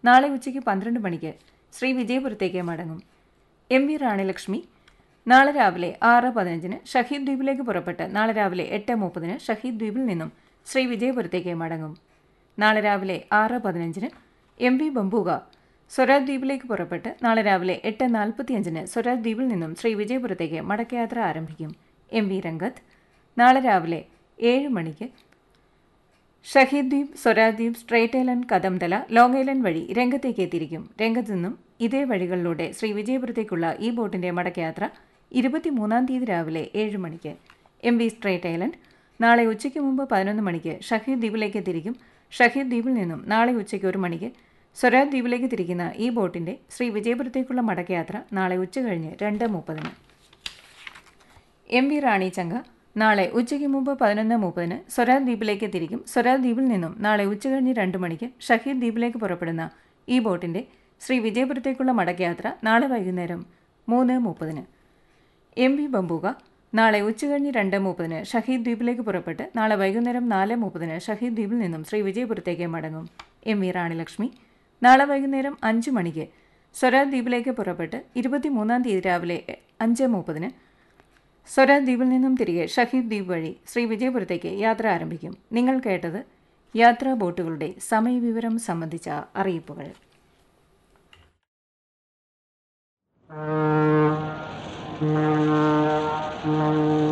നാളെ ഉച്ചയ്ക്ക് പന്ത്രണ്ട് മണിക്ക് ശ്രീ വിജയപുരത്തേക്ക് മടങ്ങും എം വി റാണിലക്ഷ്മി നാളെ രാവിലെ ആറ് പതിനഞ്ചിന് ഷഹീദ് ദ്വീപിലേക്ക് പുറപ്പെട്ട് നാളെ രാവിലെ എട്ട് മുപ്പതിന് ഷഹീദ് ദ്വീപിൽ നിന്നും ശ്രീ വിജയപുരത്തേക്ക് മടങ്ങും നാളെ രാവിലെ ആറ് പതിനഞ്ചിന് എം വി ബംബൂക സ്വരാജ് ദ്വീപിലേക്ക് പുറപ്പെട്ട് നാളെ രാവിലെ എട്ട് നാൽപ്പത്തിയഞ്ചിന് സ്വരാജ് ദ്വീപിൽ നിന്നും ശ്രീ വിജയപുരത്തേക്ക് മടക്കയാത്ര ആരംഭിക്കും എം വി രംഗത്ത് നാളെ രാവിലെ ഏഴ് മണിക്ക് Shaheed Dweep Swaraj Dweep Strait Island Kadamtala Long Island വഴി രംഗത്തേക്ക് എത്തിയിരിക്കും രംഗത്ത് നിന്നും ഇതേ വഴികളിലൂടെ ശ്രീ വിജയപുരത്തേക്കുള്ള ഈ ബോട്ടിന്റെ മടക്കയാത്ര ഇരുപത്തിമൂന്നാം തീയതി രാവിലെ ഏഴ് മണിക്ക് എം വി സ്ട്രേറ്റ് ഐലൻഡ് നാളെ ഉച്ചയ്ക്ക് മുമ്പ് പതിനൊന്ന് മണിക്ക് ഷഹീദ് ദ്വീപിലേക്ക് തിരിക്കും ഷഹീദ് ദ്വീപിൽ നിന്നും നാളെ ഉച്ചയ്ക്ക് ഒരു മണിക്ക് സ്വരാജ് ദ്വീപിലേക്ക് തിരിക്കുന്ന ഈ ബോട്ടിന്റെ ശ്രീ വിജയപുരത്തേക്കുള്ള മടക്കയാത്ര നാളെ ഉച്ച കഴിഞ്ഞ് രണ്ട് മുപ്പതിന് എം വി റാണി ചങ്ക നാളെ ഉച്ചയ്ക്ക് മുമ്പ് പതിനൊന്ന് മുപ്പതിന് സ്വരാജ് ദ്വീപിലേക്ക് തിരിക്കും സ്വരാജ് ദ്വീപിൽ നിന്നും നാളെ ഉച്ചകഴിഞ്ഞ് രണ്ട് മണിക്ക് ഷഹീദ് ദ്വീപിലേക്ക് പുറപ്പെടുന്ന ഈ ബോട്ടിന്റെ ശ്രീ വിജയപുരത്തേക്കുള്ള മടക്കയാത്ര നാളെ വൈകുന്നേരം മൂന്ന് മുപ്പതിന് എം വി ബംബൂക നാളെ ഉച്ചകഴിഞ്ഞ് രണ്ട് മുപ്പതിന് ഷഹീദ് ദ്വീപിലേക്ക് പുറപ്പെട്ട് നാളെ വൈകുന്നേരം നാല് മുപ്പതിന് ഷഹീദ് ദ്വീപിൽ നിന്നും ശ്രീ വിജയപുരത്തേക്ക് മടങ്ങും എം വി റാണിലക്ഷ്മി നാളെ വൈകുന്നേരം അഞ്ച് മണിക്ക് സ്വരാജ് ദ്വീപിലേക്ക് പുറപ്പെട്ട് ഇരുപത്തിമൂന്നാം തീയതി രാവിലെ അഞ്ച് മുപ്പതിന് സ്വരാജ് ദ്വീപിൽ നിന്നും തിരികെ ഷഹീദ് ദ്വീപ് വഴി ശ്രീ വിജയപുരത്തേക്ക് യാത്ര ആരംഭിക്കും നിങ്ങൾ കേട്ടത് യാത്രാ ബോട്ടുകളുടെ സമയവിവരം സംബന്ധിച്ച അറിയിപ്പുകൾ Thank you.